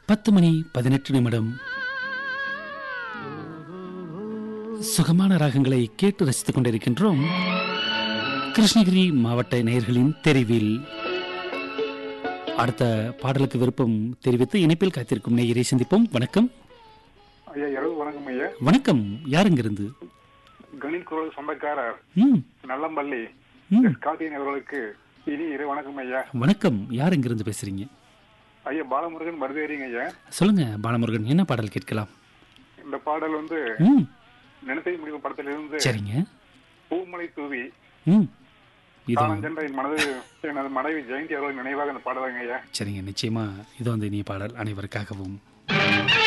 பத்து மணி பதினெட்டு நிமிடம் சுகமான ராகங்களை கேட்டு ரசித்துக் கொண்டிருக்கின்றோம் கிருஷ்ணகிரி மாவட்ட நேயர்களின் தெரிவில் அடுத்த பாடலுக்கு விருப்பம் தெரிவித்து இணைப்பில் காத்திருக்கும் நேயரை சந்திப்போம் வணக்கம் ஐயா இரவு வணக்கம் ஐயா வணக்கம் யாருங்கிருந்து கணின் குரல் சொந்தக்காரர் ம் நல்லம்பள்ளி ம் எஸ் கார்த்திகன் அவர்களுக்கு இனி இரு வணக்கம் ஐயா வணக்கம் யாருங்கிருந்து பேசுறீங்க ஐயா பாலமுருகன் மருதேரிங்க ஐயா சொல்லுங்க பாலமுருகன் என்ன பாடல் கேட்கலாம் இந்த பாடல் வந்து ம் நினைத்தை முடிவு படத்திலிருந்து சரிங்க பூமலை தூவி ம் இது காலஞ்சென்ற என் மனது எனது மனைவி ஜெயந்தி அவர்கள் நினைவாக அந்த பாடலாங்க ஐயா சரிங்க நிச்சயமா இது வந்து இனிய பாடல் அனைவருக்காகவும்